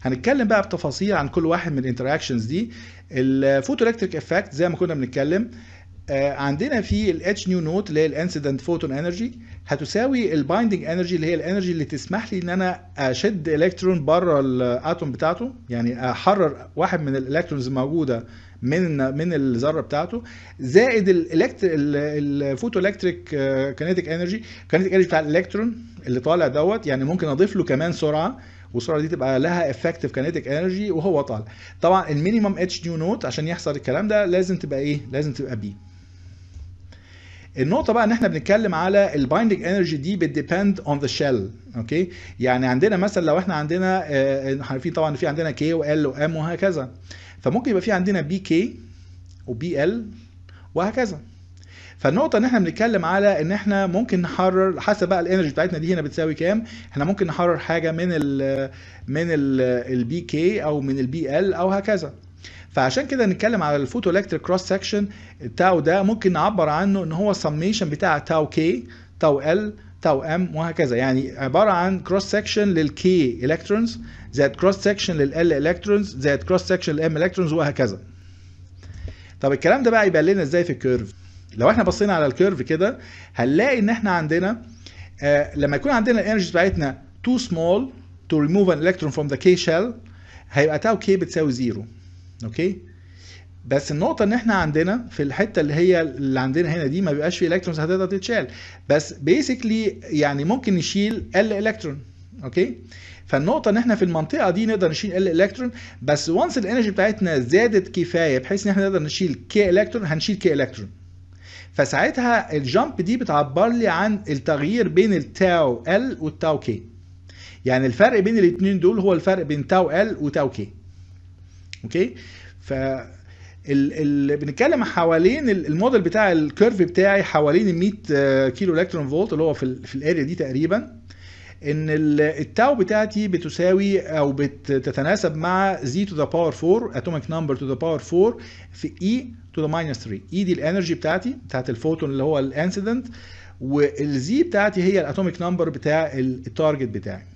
هنتكلم بقى بتفاصيل عن كل واحد من الانتراكشنز دي الفوتو الكتريك افكت زي ما كنا بنتكلم آه، عندنا في الاتش نيو نوت اللي هي الانسيدنت فوتون انرجي هتساوي البايندنج انرجي اللي هي الانرجي اللي تسمح لي ان انا اشد الكترون بره الاتوم بتاعته يعني احرر واحد من الالكترونز الموجوده من من الذره بتاعته زائد الفوتو الكتريك كينيتيك انرجي كينيتيك انرجي بتاع الالكترون اللي طالع دوت يعني ممكن اضيف له كمان سرعه والسرعه دي تبقى لها افكتيف كينيتيك انرجي وهو طالع طبعا المينيمم اتش نيو نوت عشان يحصل الكلام ده لازم تبقى ايه لازم تبقى بي النقطه بقى ان احنا بنتكلم على البايندنج انرجي دي بتديبند اون ذا شيل اوكي يعني عندنا مثلا لو احنا عندنا آه، عارفين طبعا في عندنا كي وال وام وهكذا فممكن يبقى في عندنا بي كي وبي ال وهكذا فالنقطة ان احنا بنتكلم على ان احنا ممكن نحرر حسب بقى الانرجي بتاعتنا دي هنا بتساوي كام احنا ممكن نحرر حاجة من ال من البي كي او من البي ال او هكذا فعشان كده نتكلم على الفوتو الكتريك كروس سكشن التاو ده ممكن نعبر عنه ان هو سميشن بتاع تاو كي تاو ال تاو ام وهكذا يعني عباره عن كروس سكشن للكي الكترونز زائد كروس سكشن لل الكترونز زائد كروس سكشن للام الكترونز وهكذا طب الكلام ده بقى يبان لنا ازاي في الكيرف لو احنا بصينا على الكيرف كده هنلاقي ان احنا عندنا آه لما يكون عندنا الانرجي بتاعتنا too small to remove an electron from the K shell هيبقى تاو كي بتساوي زيرو اوكي بس النقطة ان احنا عندنا في الحتة اللي هي اللي عندنا هنا دي ما بيبقاش في الكترونز هتقدر تتشال بس بيسكلي يعني ممكن نشيل ال الكترون اوكي فالنقطة ان احنا في المنطقة دي نقدر نشيل ال الكترون بس وانس الانرجي بتاعتنا زادت كفاية بحيث ان احنا نقدر نشيل كي الكترون هنشيل كي الكترون فساعتها الجامب دي بتعبر لي عن التغيير بين التاو ال والتاو كي يعني الفرق بين الاثنين دول هو الفرق بين تاو ال وتاو كي اوكي ف اللي بنتكلم حوالين الموديل بتاع الكيرف بتاعي حوالين ال 100 كيلو الكترون فولت اللي هو في في الاريا دي تقريبا ان التاو بتاعتي بتساوي او بتتناسب مع زي تو ذا باور 4 اتوميك نمبر تو ذا باور 4 في اي تو ذا ماينس 3 اي دي الانرجي بتاعتي بتاعت الفوتون اللي هو الانسيدنت والزي بتاعتي هي الاتوميك نمبر بتاع التارجت بتاعي